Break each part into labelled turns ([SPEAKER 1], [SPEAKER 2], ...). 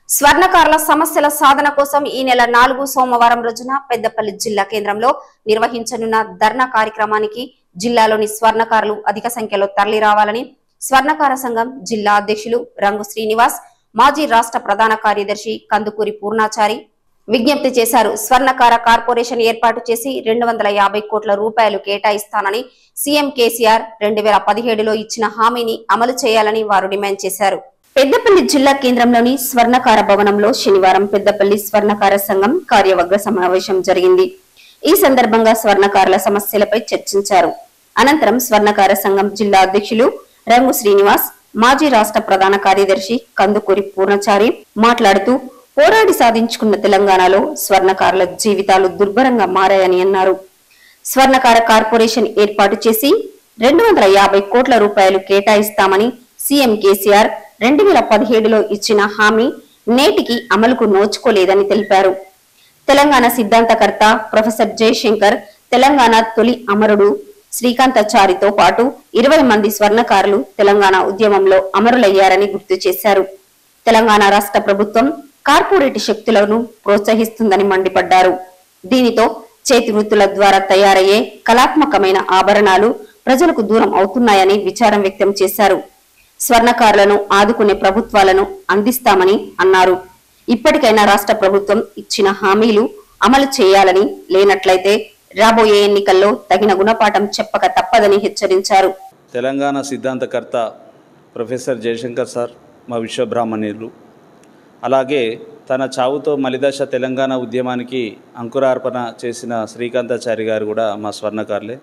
[SPEAKER 1] స్వర్ణకారుల సమస్యల సాధన కోసం ఈ నెల నాలుగు సోమవారం రోజున పెద్దపల్లి జిల్లా కేంద్రంలో నిర్వహించనున్న ధర్నా కార్యక్రమానికి జిల్లాలోని స్వర్ణకారులు అధిక సంఖ్యలో తరలి రావాలని స్వర్ణకార సంఘం జిల్లా అధ్యక్షులు రంగు శ్రీనివాస్ మాజీ రాష్ట్ర ప్రధాన కార్యదర్శి కందుకూరి పూర్ణాచారి విజ్ఞప్తి చేశారు స్వర్ణకార కార్పొరేషన్ ఏర్పాటు చేసి రెండు వందల యాభై కోట్ల రూపాయలు కేటాయిస్తానని సీఎం కేసీఆర్ రెండు వేల పదిహేడులో ఇచ్చిన హామీని అమలు చేయాలని వారు డిమాండ్ చేశారు పెద్దపల్లి జిల్లా కేంద్రంలోని స్వర్ణకార భవనంలో శనివారం పెద్దపల్లి స్వర్ణకార సంఘం కార్యవర్గ సమావేశం జరిగింది ఈ సందర్భంగా స్వర్ణకారుల సమస్యలపై చర్చించారు అనంతరం స్వర్ణకార సంఘం జిల్లా అధ్యక్షులు రంగు శ్రీనివాస్ మాజీ రాష్ట్ర ప్రధాన కార్యదర్శి కందుకూరి పూర్ణచారి మాట్లాడుతూ పోరాడి సాధించుకున్న తెలంగాణలో స్వర్ణకారుల జీవితాలు దుర్భరంగా మారాయని అన్నారు స్వర్ణకార కార్పొరేషన్ ఏర్పాటు చేసి రెండు వందల యాభై కోట్ల రూపాయలు కేటాయిస్తామని సీఎం కేసీఆర్ రెండు వేల పదిహేడులో ఇచ్చిన హామీ నేటికి అమలుకు నోచుకోలేదని తెలిపారు తెలంగాణ సిద్ధాంతకర్త ప్రొఫెసర్ జయశంకర్ తెలంగాణ తొలి అమరుడు శ్రీకాంతాచారితో పాటు ఇరవై మంది స్వర్ణకారులు తెలంగాణ ఉద్యమంలో అమరులయ్యారని గుర్తు చేశారు తెలంగాణ రాష్ట్ర ప్రభుత్వం కార్పొరేట్ శక్తులను ప్రోత్సహిస్తుందని మండిపడ్డారు దీనితో చేతి వృత్తుల ద్వారా తయారయ్యే కళాత్మకమైన ఆభరణాలు ప్రజలకు దూరం అవుతున్నాయని విచారం వ్యక్తం చేశారు స్వర్ణకారులను ఆదుకునే ప్రభుత్వాలను అందిస్తామని అన్నారు ఇప్పటికైనా రాష్ట్ర ప్రభుత్వం ఇచ్చిన హామీలు అమలు చేయాలని లేనట్లయితే రాబోయే ఎన్నికల్లో తగిన గుణపాఠం చెప్పక తప్పదని హెచ్చరించారు
[SPEAKER 2] తెలంగాణ సిద్ధాంతకర్త ప్రొఫెసర్ జయశంకర్ సార్ మా విశ్వబ్రాహ్మణ్యులు అలాగే తన చావుతో మలిదశ తెలంగాణ ఉద్యమానికి అంకురార్పణ చేసిన శ్రీకాంతాచారి గారు కూడా మా స్వర్ణకారులే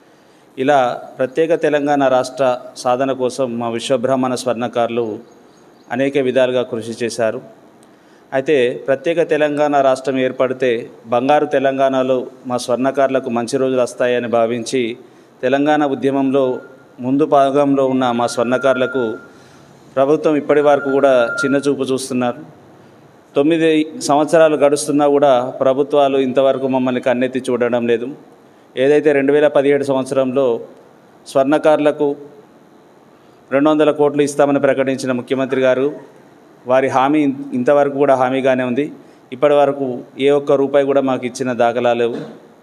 [SPEAKER 2] ఇలా ప్రత్యేక తెలంగాణ రాష్ట్ర సాధన కోసం మా విశ్వబ్రాహ్మణ స్వర్ణకారులు అనేక విధాలుగా కృషి చేశారు అయితే ప్రత్యేక తెలంగాణ రాష్ట్రం ఏర్పడితే బంగారు తెలంగాణలో మా స్వర్ణకారులకు మంచి రోజులు వస్తాయని భావించి తెలంగాణ ఉద్యమంలో ముందు భాగంలో ఉన్న మా స్వర్ణకారులకు ప్రభుత్వం ఇప్పటి వరకు కూడా చిన్న చూపు చూస్తున్నారు తొమ్మిది సంవత్సరాలు గడుస్తున్నా కూడా ప్రభుత్వాలు ఇంతవరకు మమ్మల్ని కన్నెత్తి చూడడం లేదు ఏదైతే రెండు వేల పదిహేడు సంవత్సరంలో స్వర్ణకారులకు రెండు వందల కోట్లు ఇస్తామని ప్రకటించిన ముఖ్యమంత్రి గారు వారి హామీ ఇంతవరకు కూడా హామీగానే ఉంది ఇప్పటి వరకు ఏ ఒక్క రూపాయి కూడా మాకు ఇచ్చిన దాఖలా లేవు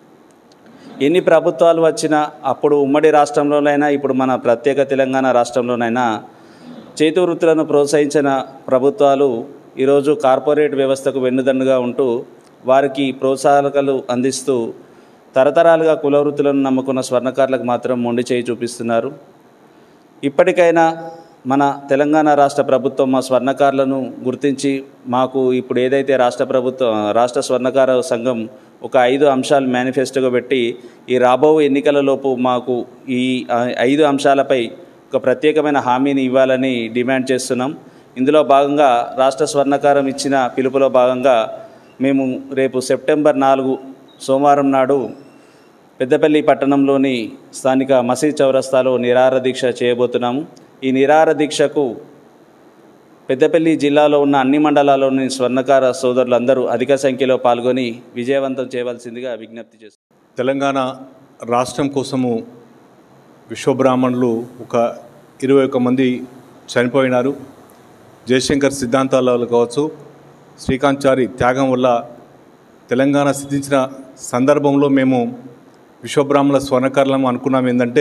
[SPEAKER 2] ఎన్ని ప్రభుత్వాలు వచ్చినా అప్పుడు ఉమ్మడి రాష్ట్రంలోనైనా ఇప్పుడు మన ప్రత్యేక తెలంగాణ రాష్ట్రంలోనైనా చేతి వృత్తులను ప్రోత్సహించిన ప్రభుత్వాలు ఈరోజు కార్పొరేట్ వ్యవస్థకు వెన్నుదన్నుగా ఉంటూ వారికి ప్రోత్సాహకాలు అందిస్తూ తరతరాలుగా కుల వృత్తులను నమ్ముకున్న స్వర్ణకారులకు మాత్రం మొండి చేయి చూపిస్తున్నారు ఇప్పటికైనా మన తెలంగాణ రాష్ట్ర ప్రభుత్వం మా స్వర్ణకారులను గుర్తించి మాకు ఇప్పుడు ఏదైతే రాష్ట్ర ప్రభుత్వం రాష్ట్ర స్వర్ణకార సంఘం ఒక ఐదు అంశాలు మేనిఫెస్టోగా పెట్టి ఈ రాబో ఎన్నికలలోపు మాకు ఈ ఐ- ఐదు అంశాలపై ఒక ప్రత్యేకమైన హామీని ఇవ్వాలని డిమాండ్ చేస్తున్నాం ఇందులో భాగంగా రాష్ట్ర స్వర్ణకారం ఇచ్చిన పిలుపులో భాగంగా మేము రేపు సెప్టెంబర్ నాలుగు సోమవారం నాడు పెద్దపల్లి పట్టణంలోని స్థానిక మసీద్ చౌరస్తాలో నిరాహార దీక్ష చేయబోతున్నాము ఈ నిరాహార దీక్షకు పెద్దపల్లి జిల్లాలో ఉన్న అన్ని మండలాల్లోని స్వర్ణకార సోదరులందరూ అధిక సంఖ్యలో పాల్గొని విజయవంతం చేయవలసిందిగా విజ్ఞప్తి చేస్తున్నాం
[SPEAKER 3] తెలంగాణ రాష్ట్రం కోసము విశ్వబ్రాహ్మణులు ఒక ఇరవై ఒక్క మంది చనిపోయినారు జయశంకర్ సిద్ధాంతాలు కావచ్చు శ్రీకాంత్ చారి త్యాగం వల్ల తెలంగాణ సిద్ధించిన సందర్భంలో మేము విశ్వబ్రాహ్మణుల స్వర్ణకారులం అనుకున్నాం ఏంటంటే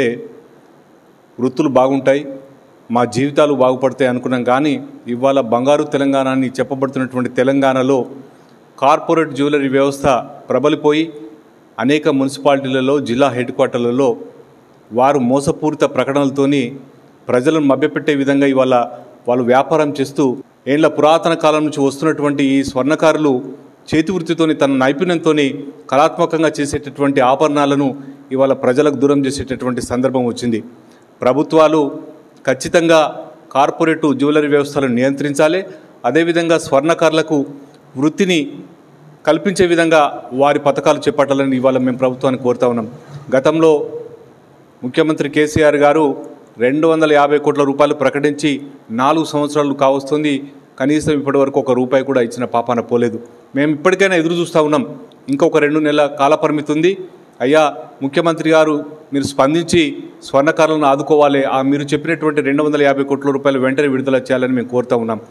[SPEAKER 3] వృత్తులు బాగుంటాయి మా జీవితాలు బాగుపడతాయి అనుకున్నాం కానీ ఇవాళ బంగారు తెలంగాణ అని చెప్పబడుతున్నటువంటి తెలంగాణలో కార్పొరేట్ జ్యువెలరీ వ్యవస్థ ప్రబలిపోయి అనేక మున్సిపాలిటీలలో జిల్లా హెడ్ క్వార్టర్లలో వారు మోసపూరిత ప్రకటనలతోని ప్రజలను మభ్యపెట్టే విధంగా ఇవాళ వాళ్ళు వ్యాపారం చేస్తూ ఏళ్ల పురాతన కాలం నుంచి వస్తున్నటువంటి ఈ స్వర్ణకారులు చేతి వృత్తితోని తన నైపుణ్యంతోని కళాత్మకంగా చేసేటటువంటి ఆభరణాలను ఇవాళ ప్రజలకు దూరం చేసేటటువంటి సందర్భం వచ్చింది ప్రభుత్వాలు ఖచ్చితంగా కార్పొరేట్ జ్యువెలరీ వ్యవస్థలను నియంత్రించాలి అదేవిధంగా స్వర్ణకారులకు వృత్తిని కల్పించే విధంగా వారి పథకాలు చేపట్టాలని ఇవాళ మేము ప్రభుత్వాన్ని కోరుతా ఉన్నాం గతంలో ముఖ్యమంత్రి కేసీఆర్ గారు రెండు వందల యాభై కోట్ల రూపాయలు ప్రకటించి నాలుగు సంవత్సరాలు కావస్తుంది కనీసం ఇప్పటివరకు ఒక రూపాయి కూడా ఇచ్చిన పాపాన పోలేదు మేము ఇప్పటికైనా ఎదురు చూస్తూ ఉన్నాం ఇంకొక రెండు నెలల కాలపరిమితి ఉంది అయ్యా ముఖ్యమంత్రి గారు మీరు స్పందించి స్వర్ణకారులను ఆదుకోవాలి ఆ మీరు చెప్పినటువంటి రెండు వందల యాభై కోట్ల రూపాయలు వెంటనే విడుదల చేయాలని మేము కోరుతా ఉన్నాం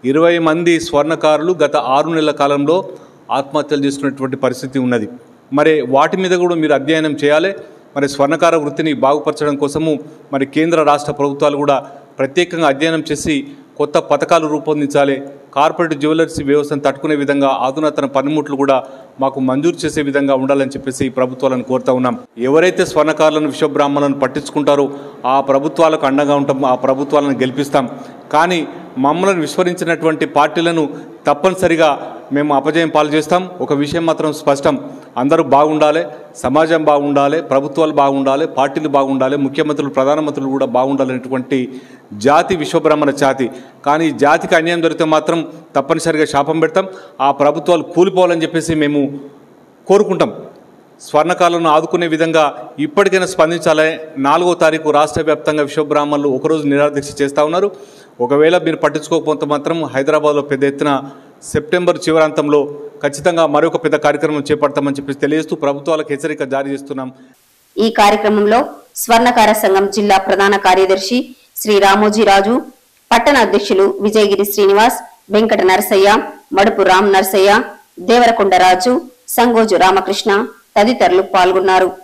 [SPEAKER 3] ఇరవై మంది స్వర్ణకారులు గత ఆరు నెలల కాలంలో ఆత్మహత్యలు చేసుకున్నటువంటి పరిస్థితి ఉన్నది మరి వాటి మీద కూడా మీరు అధ్యయనం చేయాలి మరి స్వర్ణకార వృత్తిని బాగుపరచడం కోసము మరి కేంద్ర రాష్ట్ర ప్రభుత్వాలు కూడా ప్రత్యేకంగా అధ్యయనం చేసి కొత్త పథకాలు రూపొందించాలి కార్పొరేట్ జ్యువెలర్స్ వ్యవస్థను తట్టుకునే విధంగా ఆధునాతన పనిముట్లు కూడా మాకు మంజూరు చేసే విధంగా ఉండాలని చెప్పేసి ప్రభుత్వాలను కోరుతా ఉన్నాం ఎవరైతే స్వర్ణకారులను విశ్వబ్రాహ్మణులను పట్టించుకుంటారో ఆ ప్రభుత్వాలకు అండగా ఉంటాం ఆ ప్రభుత్వాలను గెలిపిస్తాం కానీ మమ్మల్ని విస్మరించినటువంటి పార్టీలను తప్పనిసరిగా మేము అపజయం పాలు చేస్తాం ఒక విషయం మాత్రం స్పష్టం అందరూ బాగుండాలి సమాజం బాగుండాలి ప్రభుత్వాలు బాగుండాలి పార్టీలు బాగుండాలి ముఖ్యమంత్రులు ప్రధానమంత్రులు కూడా బాగుండాలనేటువంటి జాతి విశ్వబ్రహ్మణ జాతి కానీ ఈ జాతికి అన్యాయం జరిగితే మాత్రం తప్పనిసరిగా శాపం పెడతాం ఆ ప్రభుత్వాలు కూలిపోవాలని చెప్పేసి మేము కోరుకుంటాం స్వర్ణకాలను ఆదుకునే విధంగా ఇప్పటికైనా స్పందించాలి నాలుగో తారీఖు రాష్ట్ర వ్యాప్తంగా విశ్వబ్రాహ్మణులు ఒకరోజు నిరాదీక్ష చేస్తూ ఉన్నారు ఒకవేళ మీరు పట్టించుకోకపోతే మాత్రం హైదరాబాద్లో పెద్ద ఎత్తున సెప్టెంబర్ చివరాంతంలో ఖచ్చితంగా మరొక పెద్ద కార్యక్రమం చేపడతామని చెప్పేసి తెలియజేస్తూ ప్రభుత్వాలకు హెచ్చరిక జారీ చేస్తున్నాం
[SPEAKER 1] ఈ కార్యక్రమంలో స్వర్ణకార సంఘం జిల్లా ప్రధాన కార్యదర్శి శ్రీ రామోజీరాజు పట్టణ అధ్యక్షులు విజయగిరి శ్రీనివాస్ వెంకట నరసయ్య మడుపు రామ్ నరసయ్య దేవరకొండ రాజు సంగోజు రామకృష్ణ తదితరులు పాల్గొన్నారు